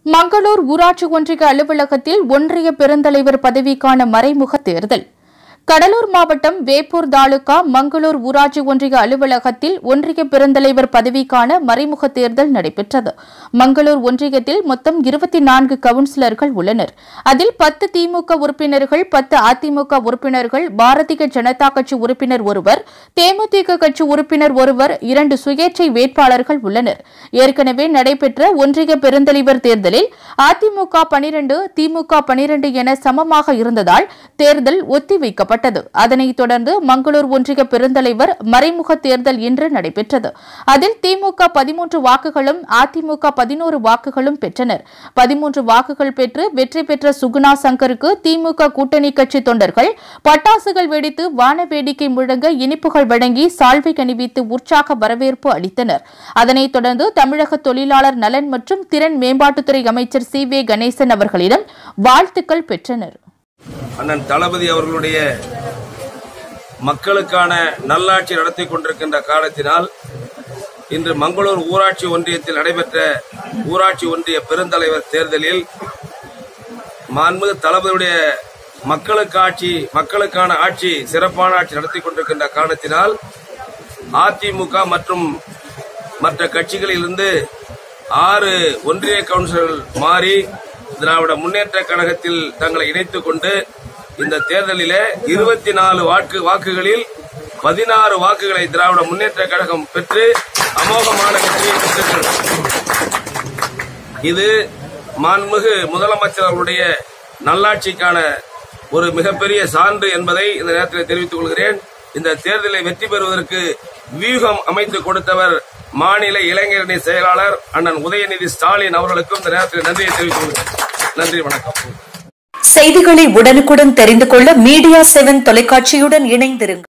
மங்களூர் ஊராட்சி ஒன்றிய அலுவலகத்தில் ஒன்றிய பெருந்தலைவர் பதவிக்கான மறைமுக தேர்தல் கடலூர் மாவட்டம் வேப்பூர் தாலுகா மங்களூர் ஊராட்சி ஒன்றிய அலுவலகத்தில் ஒன்றிய பெருந்தலைவர் பதவிக்கான மறைமுக தேர்தல் நடைபெற்றது மங்களூர் ஒன்றியத்தில் மொத்தம் இருபத்தி நான்கு கவுன்சிலர்கள் உள்ளனர் அதில் பத்து திமுக உறுப்பினர்கள் பத்து அதிமுக உறுப்பினர்கள் பாரதிய ஜனதா கட்சி உறுப்பினர் ஒருவர் தேமுதிக கட்சி உறுப்பினர் ஒருவர் இரண்டு சுயேட்சை வேட்பாளர்கள் உள்ளனர் ஏற்கனவே நடைபெற்ற ஒன்றிய பெருந்தலைவர் தேர்தலில் அதிமுக பனிரண்டு திமுக பனிரண்டு என சமமாக இருந்ததால் தேர்தல் ஒத்திவைக்கப்பட்டது அதனைத் தொடர்ந்து மங்களூர் ஒன்றிய பெருந்தலைவர் மறைமுக தேர்தல் இன்று நடைபெற்றது அதில் திமுக பதிமூன்று வாக்குகளும் அதிமுக பதினோரு வாக்குகளும் பெற்றனர் பதிமூன்று வாக்குகள் பெற்று வெற்றி பெற்ற சுகுணா சங்கருக்கு திமுக கூட்டணி கட்சி தொண்டர்கள் பட்டாசுகள் வெடித்து வான வேடிக்கை முழங்க இனிப்புகள் வழங்கி சால்வை அணிவித்து உற்சாக வரவேற்பு அளித்தனர் அதனைத் தொடர்ந்து தமிழக தொழிலாளர் நலன் மற்றும் திறன் மேம்பாட்டுத்துறை அமைச்சர் சி வே கணேசன் அவர்களிடம் வாழ்த்துக்கள் பெற்றனர் அண்ணன் தளபதி அவர்களுடைய மக்களுக்கான நல்லாட்சி நடத்தி கொண்டிருக்கின்ற காலத்தினால் இன்று மங்களூர் ஊராட்சி ஒன்றியத்தில் நடைபெற்ற ஊராட்சி ஒன்றிய பெருந்தலைவர் தேர்தலில் மாண்புமிகு தளபதியுடைய மக்களுக்கு ஆட்சி மக்களுக்கான ஆட்சி சிறப்பான ஆட்சி நடத்தி கொண்டிருக்கின்ற காரணத்தினால் அதிமுக மற்றும் மற்ற கட்சிகளிலிருந்து ஆறு ஒன்றிய கவுன்சிலர்கள் மாறி திராவிட முன்னேற்ற கழகத்தில் தங்களை இணைத்துக் கொண்டு இந்த தேர்தலிலே இருபத்தி நாலு வாக்கு வாக்குகளில் பதினாறு வாக்குகளை திராவிட முன்னேற்ற கழகம் பெற்று அமோகமான வெற்றியை பெற்றிருக்கிறது இது மாண்புமிகு முதலமைச்சர் அவருடைய நல்லாட்சிக்கான ஒரு மிகப்பெரிய சான்று என்பதை இந்த நேரத்தில் தெரிவித்துக் கொள்கிறேன் இந்த தேர்தலை வெற்றி பெறுவதற்கு வியூகம் அமைத்து கொடுத்தவர் மாநில இளைஞரணி செயலாளர் அண்ணன் உதயநிதி ஸ்டாலின் அவர்களுக்கும் இந்த நேரத்தில் நன்றியை தெரிவித்துக் கொள்கிறேன் நன்றி வணக்கம் செய்திகளை உடனுக்குடன் தெரிந்து கொள்ள மீடியா செவன் தொலைக்காட்சியுடன் இணைந்திருங்கள்